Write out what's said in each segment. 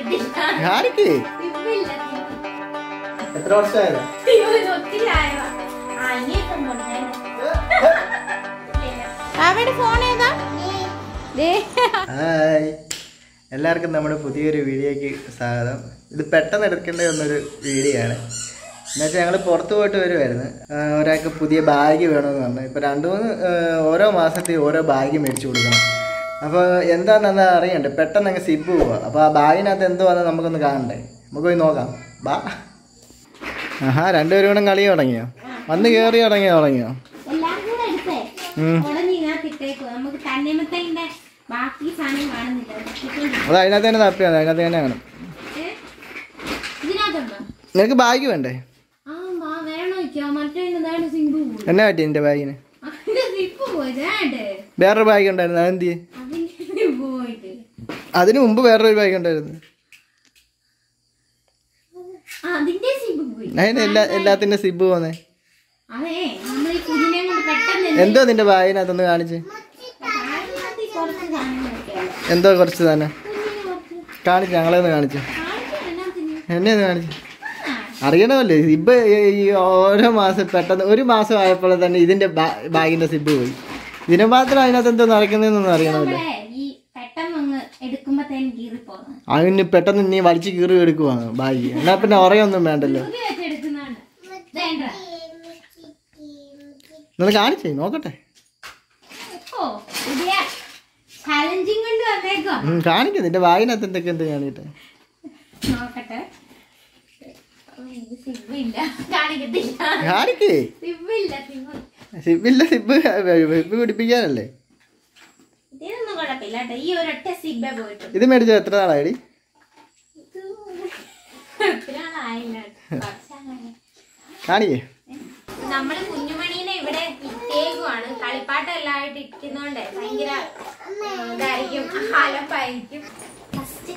കാണിക്കത്തില്ല ആർക്ക് സിബില്ല എത്ര വർഷമായത് ഒത്തിരി ആയതാ ആ ഇനിയൊക്കെ പോണേ അവിടെ ഫോൺ ഏതാ ദേ ഹായ് എല്ലാവർക്കും നമ്മുടെ പുതിയൊരു വീഡിയോയ്ക്ക് സ്വാഗതം ഇത് പെട്ടെന്ന് എടുക്കേണ്ട ഒന്നൊരു വീഡിയോ ആണ് എന്നുവെച്ചാൽ ഞങ്ങൾ പുറത്ത് പോയിട്ട് വരുമായിരുന്നു ആ, ഒരാൾക്ക് പുതിയ ബാഗ് വേണമെന്ന് പറഞ്ഞു ഇപ്പോൾ രണ്ട് മൂന്ന് ആ, ഓരോ മാസത്തിൽ ഓരോ ബാഗ് മേടിച്ചു കൊടുക്കണം അപ്പോൾ എന്താണെന്ന് അറിയണ്ടേ പെട്ടെന്ന് അങ്ങ് സിബ് പോവുക അപ്പോൾ ആ ബാഗിനകത്ത് എന്തുവാന്ന് നമുക്കൊന്ന് കാണണ്ടേ നമുക്ക് പോയി നോക്കാം ബാ ആഹാ രണ്ടുപേരും കൂടെ കളി തുടങ്ങിയോ വന്ന് കയറി തുടങ്ങിയോ തുടങ്ങിയോ എല്ലാം കൂടെ എടുത്തേ ഉം. ഉടനെ ഇതിനകത്ത് ഇട്ടേക്കും നമുക്ക് തണ്ണിമത്തതിന്റെ ബാക്കി സാധനം കാണുന്നില്ല അത് ഇട്ടിട്ടുണ്ട്. അത് അതിനകത്ത് തന്നെ തപ്പിയാണ് അതിനകത്ത് തന്നെ കാണും ഏ? ഇതിനകത്തുണ്ടോ നിനക്ക് ബാഗ് വേണ്ടേ ആ വാ വേണോ വെക്കോ മറ്റേ ഇതാണ് സിംഗു പോയി എന്നാ പറ്റി എൻ്റെ ബാഗിന് അതിന്റെ സിപ്പ് പോയി വേണ്ടേ വേറൊരു ബാഗ് ഉണ്ടായിരുന്നു അതെന്ത് ചെയ്യേ അതിന്റെ പോയിട്ട് അതിന് മുമ്പ് വേറൊരു ബാഗ് ഉണ്ടായിരുന്നു ആ, അതിന്റെ സിപ്പ് പോയി അതിന് എല്ലാ എല്ലാത്തിൻ്റെ സിബ് പോന്നേ അതെ നമ്മൾ ഈ കുഞ്ഞിനെ കൊണ്ട് പെട്ടെന്ന് എന്തോ നിന്റെ ബാഗിനകത്തൊന്ന് കാണിച്ച് താഴെയാത്തി കുറച്ച് സാധനങ്ങളൊക്കെയാണ് എന്തോ കുറച്ച് തന്നെ കുഞ്ഞിന് കുറച്ച് കാണിച്ച് ഞങ്ങളെ ഒന്ന് കാണിച്ച് കാണിക്കാം എന്നാത്തിന് എന്നെ ഒന്ന് കാണിച്ച് അറിയണമല്ലേ സിബ് ഈ ഓരോ മാസം പെട്ടെന്ന് ഒരു മാസം ആയപ്പോൾ തന്നെ ഇതിൻ്റെ ബാഗിൻ്റെ സിബ് പോയി ഇതിനെ മാത്രം അതിനകത്ത് എന്തോ നടക്കുന്നതെന്നൊന്നും അറിയണമല്ലോ നമ്മളെ ഈ പെട്ടെന്ന് അങ്ങ് എടുക്കുമ്പത്തേനും കീറി പോന്നു അതിന് പെട്ടെന്ന് നീ വലിച്ച് കീറി എടുക്കുവാണ് ബാഗ് എന്നാൽ പിന്നെ ഉറയൊന്നും വേണ്ടല്ലോ പുതിയ വെച്ചെടുക്കുന്നതാണ് വേണ്ട നിങ്ങൾ കാണിച്ചേ നോക്കട്ടെ ഓ പുതിയ ചാലഞ്ചിങ് കൊണ്ട് വന്നേക്കോ ഉം, കാണിക്ക് നിന്റെ ബാഗിനകത്ത് എന്തൊക്കെ എന്ത് കാണിട്ടെ നോക്കട്ടെ ഓ, ഇത് സിബ് ഇല്ല കാണിക്കത്തില്ല കാണിക്കേ സിബ് ഇല്ല സിബ് സിബില്ല സിബ് സിബ് പിടിപ്പിക്കാനല്ലേ ഇതൊന്നും കുഴപ്പമില്ല കേട്ടോ ഈ ഒരൊറ്റ സിബേ പോയിട്ടു ഇത് മേടിച്ചത് എത്ര നാളായി ഇത് ഒത്തിരി നാളായില്ല കുറച്ചാളായി. കാണിക്കേ നമ്മള് കുഞ്ഞുമണീനെ ഇവിടെ ഇട്ടേക്കുവാണ് കളിപ്പാട്ടെല്ലാം ആയിട്ട് ഇരിക്കുന്നോണ്ട് ഭയങ്കര ആ, ഇതായിരിക്കും അലപ്പായിരിക്കും ഫസ്റ്റ്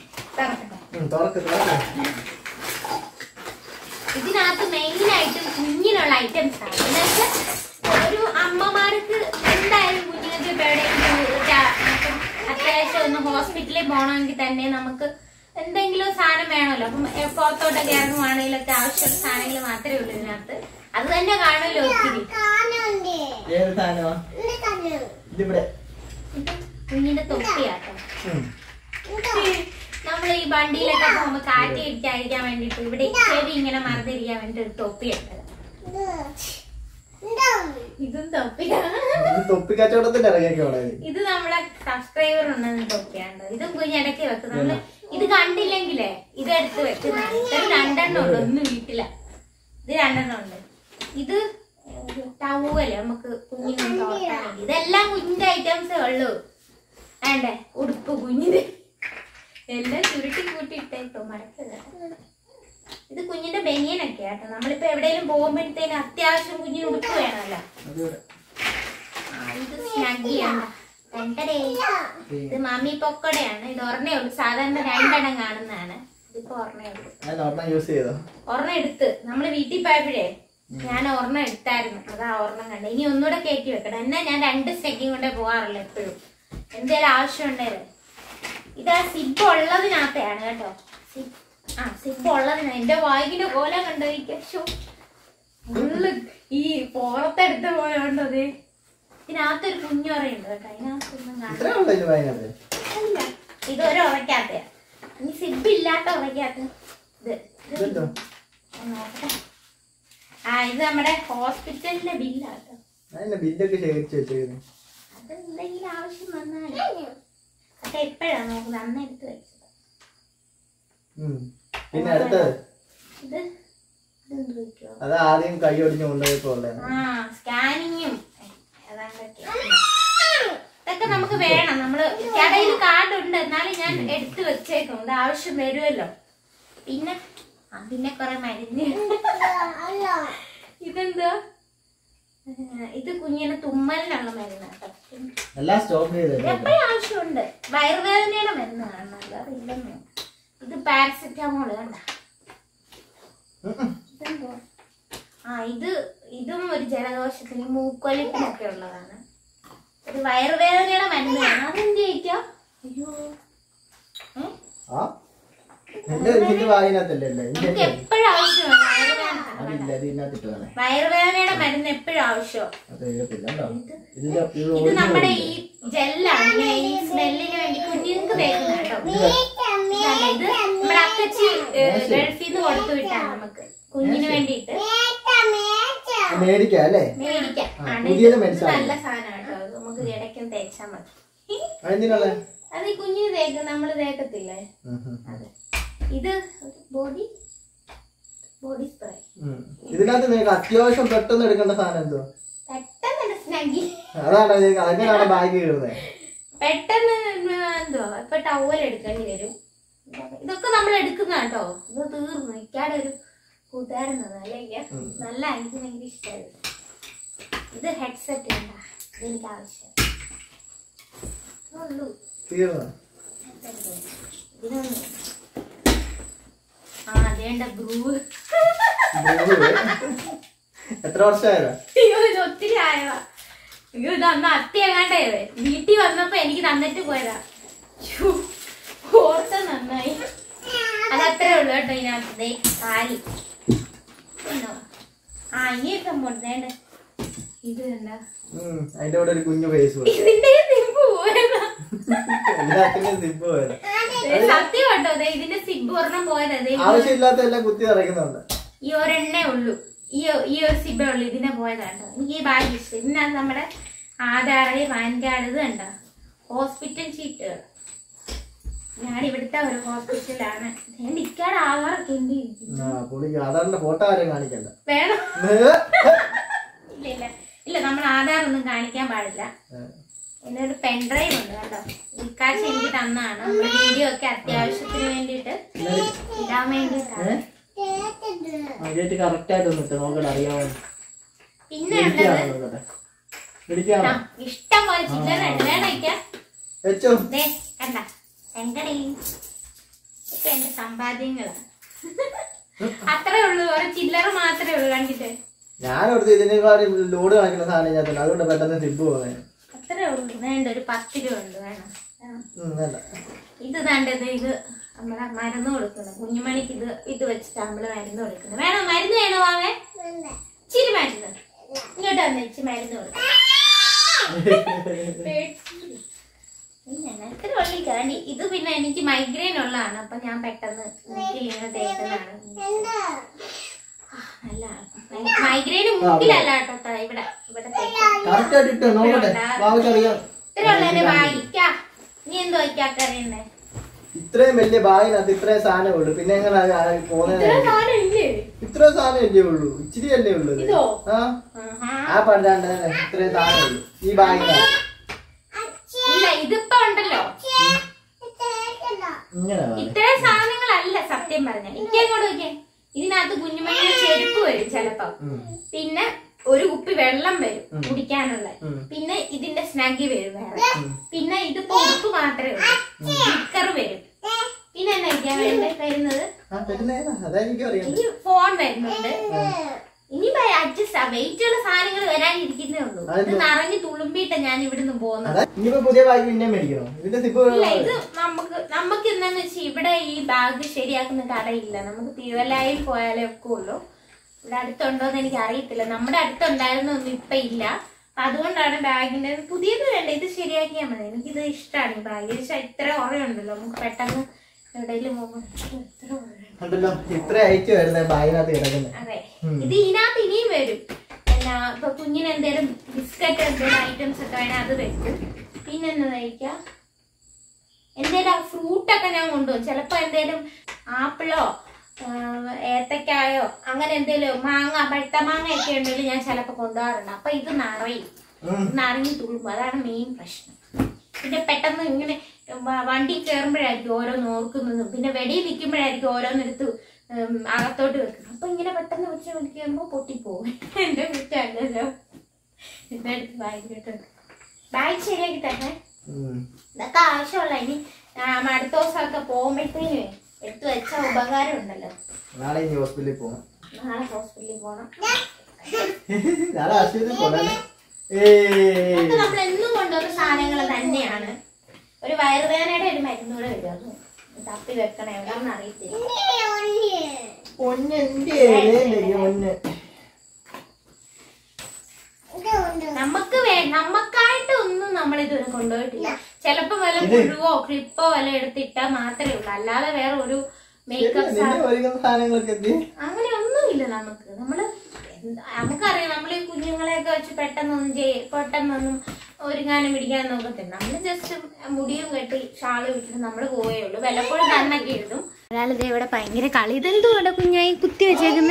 ഇതിനകത്ത് മെയിൻ ആയിട്ട് കുഞ്ഞിനുള്ള ഐറ്റംസ് ആണ് എന്നുവെച്ചാൽ ഒരു അമ്മമാർക്ക് എന്തായാലും കുഞ്ഞുങ്ങൾക്ക് ഇപ്പൊ എവിടെയെങ്കിലും ഒരു ച- ഇപ്പം അത്യാവശ്യം ഒന്ന് ഹോസ്പിറ്റലിൽ പോകണമെങ്കിൽ തന്നെ നമുക്ക് എന്തെങ്കിലും സാധനം വേണമല്ലോ അപ്പം എ, പുറത്തോട്ടൊക്കെ ഇറങ്ങുവാണെങ്കിലൊക്കെ ആവശ്യമുള്ള സാധനങ്ങൾ മാത്രമേ ഉള്ളൂ ഇതിനകത്ത് അത് തന്നെ കാണുമല്ലോ ഒത്തിരി ഏത് സാധനമാ ഇതിവിടെ ഇത് കുഞ്ഞിന്റെ തൊപ്പിയാട്ടോ നമ്മൾ ഈ വണ്ടിയിലൊക്കെ പോകുമ്പോ കാറ്റ് ഇരിക്കാതിരിക്കാൻ വേണ്ടിട്ട് ഇവിടെ ചെവി ഇങ്ങനെ മറന്നിരിക്കാൻ വേണ്ടിട്ട് ഒരു തൊപ്പിയുണ്ട് ഇതും തൊപ്പിയാണ് ഇത് തൊപ്പി കച്ചവടത്തിന്റെ ഇറങ്ങിയൊക്കെ അവിടെ ഇത് നമ്മളെ സബ്സ്ക്രൈബർ ഉണ്ടെന്ന് തൊപ്പിയാണ് ഇതും കുഞ്ഞിടയ്ക്ക് വെക്കും നമ്മള് ഇത് കണ്ടില്ലെങ്കിലേ ഇത് എടുത്ത് വെക്കുന്നതാണ് ഇത് രണ്ടെണ്ണം ഉണ്ട് ഒന്ന് വീട്ടില ഇത് രണ്ടെണ്ണം ഉണ്ട് ഇത് ടവല് നമുക്ക് കുഞ്ഞിനും തോർത്താൻ വേണ്ടി ഇതെല്ലാം കുഞ്ഞിന്റെ ഐറ്റംസേ ഉള്ളൂ വേണ്ടേ ഉടുപ്പ് കുഞ്ഞിന് എല്ലാം ചുരുട്ടി കൂട്ടി ഇട്ടേക്കോ മടക്കുക ഇത് കുഞ്ഞിന്റെ ബനിയനൊക്കെ ആട്ടോ നമ്മളിപ്പോ എവിടെയെങ്കിലും പോകുമ്പോഴത്തേന് അത്യാവശ്യം കുഞ്ഞിന് ഉടുപ്പ് വേണമല്ലോ ആ, ഇത് സ്നഗ്ഗിയാണ് രണ്ടരേ ഇത് മമ്മി പൊക്കടയാണ് ഇത് ഒരെണ്ണേ ഉള്ളൂ സാധാരണ രണ്ടെണ്ണം കാണുന്നതാണ് ഇതിപ്പോ ഒരെണ്ണേ ഉള്ളൂ ഞാൻ ഒരെണ്ണം യൂസ് ചെയ്തോ ഒരെണ്ണം എടുത്ത് നമ്മള് വീട്ടിൽ പോയപ്പോഴേ ഞാൻ ഒരെണ്ണം എടുത്തായിരുന്നു അതാ ഒരെണ്ണം കണ്ടത് ഇനി ഒന്നുകൂടെ കയറ്റി വെക്കണം എന്നാ ഞാൻ രണ്ട് സ്റ്റെക്കിങ് കൊണ്ടേ പോകാറുള്ളൂ എപ്പോഴും എന്തേലും ആവശ്യം ഉണ്ടേലും ഇത് ആ സിബ് ഉള്ളതിനകത്തെയാണ് കേട്ടോ സിബ് ആ സിബ് ഉള്ളതിനാ എന്റെ വായിക്കിന്റെ കോലം കണ്ടോ ഫുള്ള് ഈ പുറത്തെടുത്ത് പോയോണ്ടോ അതെ ഇതിനകത്തൊരു കുഞ്ഞുറയുണ്ട് കേട്ടോ അതിനകത്തൊന്നും കാണാൻ ഇത്രേ ഉള്ളൂ ഇത് ബാഗിനകത്ത് ഇല്ല. ഇത് ഒരു ഉറയ്ക്കാത്തയാ ഇനി സിബ് ഇല്ലാത്ത ഉറയ്ക്കാത്ത ഇത് ഇത് ഇതെന്തോ ഒന്ന് നോക്കട്ടെ. ആ ഇത് നമ്മുടെ ഹോസ്പിറ്റലിന്റെ ബില്ലാട്ടോ അതിന്റെ ബില്ലൊക്കെ ശേഖരിച്ച് വെച്ചേക്കുന്നു അത് എന്തെങ്കിലും ആവശ്യം വന്നാലേ അതൊക്കെ എപ്പോഴാ നോക്കുന്നത് അന്ന് എടുത്ത് വെച്ചത് ഉം. പിന്നെ അടുത്തത് ഇത് ഇതെന്ത് വയ്ക്കുവോ അത് ആദ്യം കൈ ഒടിഞ്ഞ് കൊണ്ടുപോയപ്പോ ഉള്ളത് ആ സ്കാനിങ്ങും ഏതാണ്ടൊക്കെ ഇതൊക്കെ നമുക്ക് വേണം നമ്മള് കടയിൽ കാർഡ് ഉണ്ട് എന്നാലും ഞാൻ എടുത്തു വെച്ചേക്കും ഇത് ആവശ്യം വരുമല്ലോ പിന്നെ ആ പിന്നെ കൊറേ മരുന്ന് ഇതെന്താ ആ, ഇത് കുഞ്ഞിന് തുമ്മലിനുള്ള മരുന്ന് കേട്ടോ എല്ലാം സ്റ്റോപ്പ് ചെയ്തേ എപ്പോഴും ആവശ്യമുണ്ട് വയറുവേദനയുടെ മരുന്ന് കാണണമല്ലോ ഇല്ലെന്ന് ഇത് പാരസെറ്റാമോള് കണ്ട ഇതെന്തോ ആ ഇത് ഇതും ഒരു ജലദോഷത്തിന് മൂക്കൊലിപ്പിനൊക്കെ ഉള്ളതാണ് ഒരു വയറുവേദനയുടെ മരുന്നാണ് അതെന്ത് കഴിക്കാം അയ്യോ ഏ? ആ എന്റെ ഇതിന്റെ വായിനകത്തല്ലേ അല്ലേ നമുക്ക് ഇതിന്റെ എപ്പോഴും ആവശ്യമാണ് വയറുവേദന അതില്ല ഇത് ഇതിനകത്തിട്ട് വേണേ വയറുവേദനയുടെ മരുന്ന് എപ്പോഴും ആവശ്യമാണ് അത് എഴുതത്തില്ല കേട്ടോ ഇതിന്റെ ഇത് ഇത് original നമ്മുടെ ഇല്ല. ഈ ജെല്ലാണ് ഇങ്ങനെ ഈ സ്മെല്ലിന് വേണ്ടി കുഞ്ഞുങ്ങൾക്ക് തേക്കുന്ന കേട്ടോ ഇതല്ല, ഇത് നമ്മുടെ അക്കച്ചി ഗൾഫിൽ നിന്ന് കൊടുത്തു വിട്ടാണ് നമുക്ക് കുഞ്ഞിന് വേണ്ടിയിട്ട് ആ, മേടിക്കാം അല്ലേ മേടിക്കാം ആ, ആണ് പുതിയത് ഇത് മേടിച്ചാൽ നല്ല സാധനമാണ് കേട്ടോ അത് നമുക്ക് ഇടയ്ക്കും തേച്ചാൽ മതി എന്തിനാളെ അത് ഈ കുഞ്ഞിന് തേക്കും നമ്മള് തേക്കത്തില്ലേ അതെ ഇത് ബോഡി ബോഡി സ്പ്രേ ഇതിനകത്ത് നിങ്ങൾക്ക് അത്യാവശ്യം പെട്ടെന്ന് എടുക്കേണ്ട സാധനം എന്തോ പെട്ടെന്ന് സ്നഗി അതാണ് നിങ്ങൾക്ക് അതിനാണ് ബാഗ് കീറുന്നത് പെട്ടെന്ന് എന്തോ ഇപ്പൊ ടവൽ എടുക്കേണ്ടി വരും ഇതൊക്കെ നമ്മൾ എടുക്കുന്ന കേട്ടോ ഇത് തീർന്നു ഇക്കാടെ ഒരു കൂട്ടുകാരൻ അല്ലെങ്കിൽ നല്ല എനിക്ക് ഭയങ്കര ഇഷ്ടമായിരുന്നു ഇത് ഹെഡ്സെറ്റ് ഉണ്ട് ഇതെനിക്ക് ആവശ്യം ഇത്രേ ഉള്ളൂ തീർന്നു ഇതിനൊന്നും ആ അതേണ്ട ബ്രൂ എത്ര വർഷമായതാ അയ്യോ ഇത് ഒത്തിരി ആയതാ അയ്യോ ഇത് അന്ന് അത്തിയങ്ങാണ്ടേ വീട്ടിൽ വന്നപ്പോ എനിക്ക് തന്നിട്ട് പോയതാ ശ്ശോ, ഓർത്ത നന്നായി അതത്രേ ഉള്ളു കേട്ടോ ഇതിനകത്ത് ദേ കാലി ഉണ്ടോ? ആ ഇനി ഒരു സംഭവം ഉണ്ട്. ദേണ്ട ഇത് കണ്ട ഉം, അതിന്റെ കൂടെ ഒരു കുഞ്ഞു ഫേസ് പോയി ഇതിന്റെ സിബ് പോയതാ എല്ലാത്തിന്റെ സിബ് പോയത് ദേ, സത്യം കേട്ടോ ദേ ഇതിന്റെ സിബ് ഒരെണ്ണം പോയതാ ദേ ഇത് ആവശ്യമില്ലാത്ത എല്ലാം കുത്തി നിറയ്ക്കുന്നുണ്ട് ഈ ഒരെണ്ണേ ഉള്ളൂ ഈ ഈ ഒരു സിബേ ഉള്ളൂ ഇതിനെ പോയതാണ്ടോ എനിക്ക് ഈ ബാഗ് ഇഷ്ടം ഇതിനകത്ത് നമ്മുടെ ആധാർ പാൻ കാർഡ് ഇത് കണ്ടോ ഹോസ്പിറ്റൽ ചീട്ടുകൾ ഞാൻ ഇവിടുത്തെ ഒരു ഹോസ്പിറ്റലാണ് ഇക്കാട് ആധാറൊക്കെ ഉണ്ട് ആ പുള്ളിക്ക് ആധാറിന്റെ ഫോട്ടോ ആരെയും കാണിക്കണ്ട വേണം ഏ? ഇല്ല ഇല്ല ഇല്ല നമ്മൾ ആധാർ ഒന്നും കാണിക്കാൻ പാടില്ല ഏ. പിന്നെ ഒരു പെൻഡ്രൈവ് ഉണ്ട് കേട്ടോ ഇക്കാഴ്ച എനിക്ക് തന്നാണ് നമ്മുടെ വീഡിയോ ഒക്കെ അത്യാവശ്യത്തിന് വേണ്ടിയിട്ട് ഇടാൻ വേണ്ടിയിട്ടാണ് ആദ്യമായിട്ട് കറക്റ്റ് ആയിട്ട് ഒന്ന് ഇട്ട് നോക്കട്ടെ അറിയാമോ പിന്നെ ഉള്ളത് ഇടിക്കാണോ നോക്കട്ടെ ഇടിക്കാണോ ആ, ഇഷ്ടം പോലെ ചില്ലറ ഉണ്ട് വേണം ഇക്കാം വെച്ചോ ദേ, കണ്ട എങ്കടേ ഇതൊക്കെ എന്റെ സമ്പാദ്യങ്ങളാണ് അത്രേ ഉള്ളൂ ഒരു ചില്ലറ മാത്രമേ ഉള്ളൂ കണ്ടിട്ട് ഞാനോടത്ത് ഇതിനേക്കാൾ ലോഡ് കാണിക്കുന്ന സാധനം ഞാൻ തന്നെ അതുകൊണ്ട് പെട്ടെന്ന് സിബ് പോകുന്നത് അത്രേ ഉള്ളൂ വേണ്ട ഒരു പത്ത് രൂപ ഉണ്ട് വേണം വേണം. വേണ്ട ഇത് കണ്ടത് ഇത് നമ്മളെ മരുന്ന് കൊടുക്കണം കുഞ്ഞുമണിക്ക് ഇത് ഇത് വെച്ചിട്ട് നമ്മള് മരുന്ന് കൊടുക്കണം വേണോ മരുന്ന് വേണോ വാവേ ഇച്ചിരി മരുന്ന് ഇങ്ങോട്ട് വന്ന് ഇച്ചിരി മരുന്ന് കൊടുക്കണം ഇല്ല, എത്ര ഉള്ളി കാണ്ടി ഇത് പിന്നെ എനിക്ക് മൈഗ്രെയിൻ ഉള്ളതാണ് അപ്പൊ ഞാൻ പെട്ടെന്ന് മൂക്കിൽ ഇങ്ങനെ തേക്കുന്നതാണ് ആ, നല്ലതാണ് മൈഗ്രെയിൻ മൂക്കിലല്ല കേട്ടോ ത- ഇവിടെ ഇവിടെ തേക്കും കറക്റ്റ് ആയിട്ട് ഇട്ടോ നോക്കട്ടെ ബാബുക്ക് അറിയാം ഇത്ര ഉള്ളതിനെ വായിക്കാ നീ എന്തോ വയ്ക്കാക്കറിയണ്ടേ ഇത്രയും വലിയ ബാഗിനകത്ത് ഇത്രയും സാധനമേ ഉള്ളൂ പിന്നെ എങ്ങനെ പോകുന്നത് ഇത്ര സാധനം ഇല്ലേ ഇത്രയും സാധനം അല്ലേ ഉള്ളൂ ഇച്ചിരി അല്ലേ ഉള്ളൂ ഇത്. ഇതോ? ആ ആഹാ. ആ പണ്ടാണ്ട് ഇത്രയും സാധനം ഉള്ളൂ ഈ ബാഗിനകത്ത് ഇല്ല ഇതിപ്പോ ഉണ്ടല്ലോ ഇങ്ങനെ വേണം. ഇത്രയും സാധനങ്ങളല്ല സത്യം പറഞ്ഞ എനിക്ക് അങ്ങോട്ട് നോക്കിയേ ഇതിനകത്ത് കുഞ്ഞുമണിയുടെ ചെരുപ്പ് വരും ചിലപ്പോ ഉം. പിന്നെ ഒരു കുപ്പി വെള്ളം വരും കുടിക്കാനുള്ള ഉം. പിന്നെ ഇതിന്റെ സ്നഗി വരും വേറെ പിന്നെ ഇതിപ്പോ ഉപ്പ് മാത്രമേ ഉള്ളൂ സ്റ്റിക്കർ വരും പിന്നെ എന്നാ ഇരിക്കാൻ വേണ്ടേ വരുന്നത് ആ തരുന്നേതാ അതാ എനിക്കും അറിയാം ഇനി ഫോൺ വരുന്നുണ്ട് ഇനി അഡ്ജസ്റ്റ് വെയിറ്റ് ഉള്ള സാധനങ്ങൾ വരാനിരിക്കുന്നേ ഉള്ളൂ ഇത് നിറഞ്ഞ് തുളുമ്പിയിട്ട് ഞാൻ ഇവിടുന്ന് പോകുന്നത് അതാ ഇനിയിപ്പോ പുതിയ ബാഗ് പിന്നെ മേടിക്കണോ ഇതിന്റെ സിബ് ഇല്ല ഇത് നമുക്ക് നമുക്ക് എന്താന്ന് വെച്ചാൽ ഇവിടെ ഈ ബാഗ് ശരിയാക്കുന്ന കടയില്ല നമുക്ക് തിരുവല്ലായിൽ പോയാലേ ഒക്കെ ഉള്ളൂ ഇവിടെ അടുത്തുണ്ടോന്ന് എനിക്ക് അറിയത്തില്ല നമ്മുടെ അടുത്തുണ്ടായിരുന്നൊന്നും ഇപ്പൊ ഇല്ല അപ്പൊ അതുകൊണ്ടാണ് ബാഗിന്റെ പുതിയത് വേണ്ട ഇത് ശരിയാക്കിയാൽ മതി എനിക്കിത് ഇഷ്ടമാണ് ഈ ബാഗ് പക്ഷെ ഇത്ര ഉറയുണ്ടല്ലോ നമുക്ക് പെട്ടെന്ന് എവിടെയെങ്കിലും പോകുമ്പോൾ ഇത്ര ഉറയുണ്ട് ഉണ്ടല്ലോ ഇത്ര അയച്ചു വരുന്ന ബാഗിനകത്ത് കിടക്കുന്നത് അതെ ഇത് ഇതിനകത്ത് ഇനിയും വരും എന്നാ ഇപ്പൊ കുഞ്ഞിന് എന്തേലും ബിസ്ക്കറ്റ് എന്തേലും ഐറ്റംസ് ഒക്കെ വേണേ അത് വെക്കും പിന്നെ എന്നാ കഴിക്കാം എന്തേലും ഫ്രൂട്ട് ഒക്കെ ഞാൻ കൊണ്ടുപോകും ചിലപ്പോ എന്തേലും ആപ്പിളോ ആ, ഏത്തക്കായോ അങ്ങനെ എന്തേലും മാങ്ങ പഴുത്ത മാങ്ങ ഒക്കെ ഉണ്ടെങ്കിൽ ഞാൻ ചിലപ്പോ കൊണ്ടുപോകാറുണ്ട് അപ്പൊ ഇത് നിറയും ഇത് നിറഞ്ഞു തുളുമ്പും അതാണ് മെയിൻ പ്രശ്നം പിന്നെ പെട്ടെന്ന് ഇങ്ങനെ വ- വണ്ടി കയറുമ്പോഴായിരിക്കും ഓരോന്ന് ഓർക്കുന്നതും പിന്നെ വെടിയിൽ നിൽക്കുമ്പോഴായിരിക്കും ഓരോന്നെടുത്ത് ഉം, അകത്തോട്ട് വെക്കുന്നത് അപ്പൊ ഇങ്ങനെ പെട്ടെന്ന് വെച്ച് വിളിക്കുമ്പോ പൊട്ടിപ്പോവും എന്റെ കുറ്റല്ലോ എന്റെ അടുത്ത് ബാഗിലിട്ട് ബാഗ് ശരിയാക്കി തന്നെ ഉം. ഇതൊക്കെ ആവശ്യമുള്ള ഇനി ആ, അടുത്ത ദിവസമൊക്കെ പോകുമ്പോഴത്തേന് എടുത്തു വെച്ച ഉപകാരം ഉണ്ടല്ലോ നാളെ ഇനി ഹോസ്പിറ്റലിൽ പോകണം നാളെ ഹോസ്പിറ്റലിൽ പോകണം നാളെ ആശുപത്രിയിൽ പോകണല്ലേ ഏയ് ഇതൊക്കെ നമ്മൾ എന്നും കൊണ്ടുവന്ന സാധനങ്ങൾ തന്നെയാണ് ഒരു വയറുവേദനയുടെ ഒരു മരുന്ന് കൂടെ വരും അത് തപ്പി വെക്കണം എവിടെന്ന് അറിയത്തില്ല പൊന്നെന്റെ പൊന്ന് നമുക്ക് വേ നമുക്കായിട്ട് ഒന്നും നമ്മൾ ഇതുവരെ കൊണ്ടുപോയിട്ടില്ല ചിലപ്പോ വല്ല പുഴുവോ ക്ലിപ്പോ വല്ല എടുത്തിട്ടാ മാത്രമേ ഉള്ളൂ അല്ലാതെ വേറെ ഒരു മേക്കപ്പ് നിന്റെ ഒരുങ്ങുന്ന സാധനങ്ങളൊക്കെ എത്തി അങ്ങനെ ഒന്നുമില്ല നമുക്ക് നമ്മള് എന്ത് നമുക്കറിയാം നമ്മൾ ഈ കുഞ്ഞുങ്ങളെയൊക്കെ വെച്ച് പെട്ടെന്നൊന്നും ചെയ്യ പെട്ടെന്നൊന്നും ഒരുങ്ങാനും പിടിക്കാനും നോക്കത്തില്ല നമ്മള് ജസ്റ്റ് മുടിയും കെട്ടി ഷാളും ഇട്ടിട്ട് നമ്മൾ പോയേ ഉള്ളൂ വല്ലപ്പോഴും കണ്ണൊക്കെ എഴുതും ഒരാളിത് ഇവിടെ ഭയങ്കര കളി ഇതെന്തോ ഇവിടെ കുഞ്ഞായി കുത്തി വെച്ചേക്കുന്നത്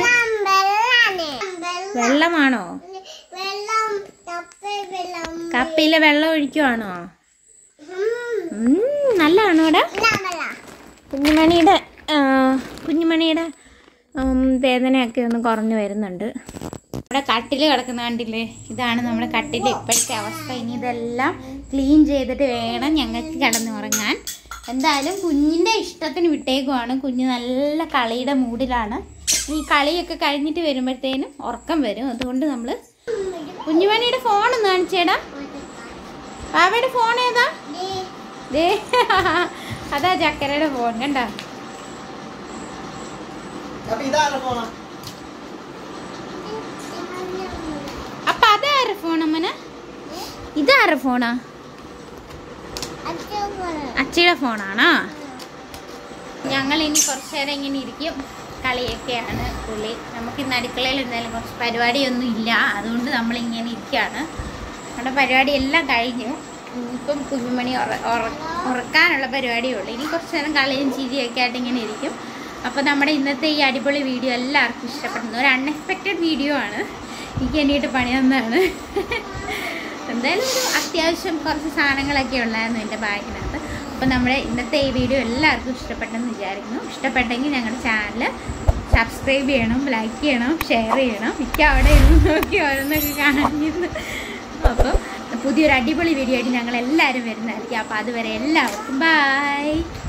വെള്ളമാണോ വെള്ളം കപ്പ വെള്ളം കപ്പയിലെ വെള്ളം ഒഴിക്കുവാണോ ഉം, നല്ലതാണോ ഇവിടെ കുഞ്ഞുമണിയുടെ ആ, കുഞ്ഞുമണിയുടെ ഉം, വേദനയൊക്കെ ഒന്ന് കുറഞ്ഞു വരുന്നുണ്ട് ഇവിടെ കട്ടിൽ കിടക്കുന്ന കണ്ടില്ലേ ഇതാണ് നമ്മുടെ കട്ടിൽ ഇപ്പോഴത്തെ അവസ്ഥ ഇനി ഇതെല്ലാം ക്ലീൻ ചെയ്തിട്ട് വേണം ഞങ്ങൾക്ക് കിടന്നുറങ്ങാൻ എന്തായാലും കുഞ്ഞിൻ്റെ ഇഷ്ടത്തിന് വിട്ടേക്കുവാണ് കുഞ്ഞ് നല്ല കളിയുടെ മൂഡിലാണ് ഈ കളിയൊക്കെ കഴിഞ്ഞിട്ട് വരുമ്പോഴത്തേനും ഉറക്കം വരും അതുകൊണ്ട് നമ്മൾ കുഞ്ഞുമണിയുടെ ഫോൺ ഒന്ന് കാണിച്ചേടാ ബാബയുടെ ഫോൺ ഏതാ ദേ അതാ ചക്കരയുടെ ഫോൺ കണ്ട അപ്പൊ ഇതാണ് ഫോണ അപ്പൊ അതാരുടെ ഫോൺ അമ്മന ഇതാരുടെ ഫോണാ അച്ഛയുടെ ഫോണാണോ ഞങ്ങൾ ഇനി കുറച്ചു നേരം ഇങ്ങനെ ഇരിക്കും കളിയൊക്കെയാണ് പുള്ളി നമുക്ക് ഇന്ന് അടുക്കളയിൽ എന്തായാലും കുറച്ച് പരിപാടിയൊന്നും ഇല്ല അതുകൊണ്ട് നമ്മൾ ഇങ്ങനെ ഇരിക്കുകയാണ് നമ്മുടെ പരിപാടി എല്ലാം കഴിഞ്ഞു ഇപ്പം കുഞ്ഞുമണി ഉറ- ഉറ- ഉറക്കാനുള്ള പരിപാടിയേ ഉള്ളൂ ഇനി കുറച്ച് നേരം കളിയും ചിരിയൊക്കെ ആയിട്ട് ഇങ്ങനെ ഇരിക്കും അപ്പോൾ നമ്മുടെ ഇന്നത്തെ ഈ അടിപൊളി വീഡിയോ എല്ലാവർക്കും ഇഷ്ടപ്പെടുന്നു ഒരു അൺഎക്സ്പെക്റ്റഡ് വീഡിയോ ആണ് എനിക്ക് എണീട്ട് പണി തന്നതാണ് എന്തായാലും ഒരു അത്യാവശ്യം കുറച്ച് സാധനങ്ങളൊക്കെ ഉണ്ടായിരുന്നു എൻ്റെ ബാഗിനകത്ത് അപ്പോൾ നമ്മുടെ ഇന്നത്തെ ഈ വീഡിയോ എല്ലാവർക്കും ഇഷ്ടപ്പെട്ടെന്ന് വിചാരിക്കുന്നു ഇഷ്ടപ്പെട്ടെങ്കിൽ ഞങ്ങളുടെ ചാനൽ സബ്സ്ക്രൈബ് ചെയ്യണം ലൈക്ക് ചെയ്യണം ഷെയർ ചെയ്യണം മിക്ക അവിടെ ഇരുന്ന് നോക്കി ഓരോന്നൊക്കെ കാണിക്കുന്നു അപ്പോൾ പുതിയൊരു അടിപൊളി വീഡിയോ ആയിട്ട് ഞങ്ങൾ എല്ലാവരും വരുന്നതായിരിക്കും അപ്പോൾ അതുവരെ എല്ലാവർക്കും ബൈ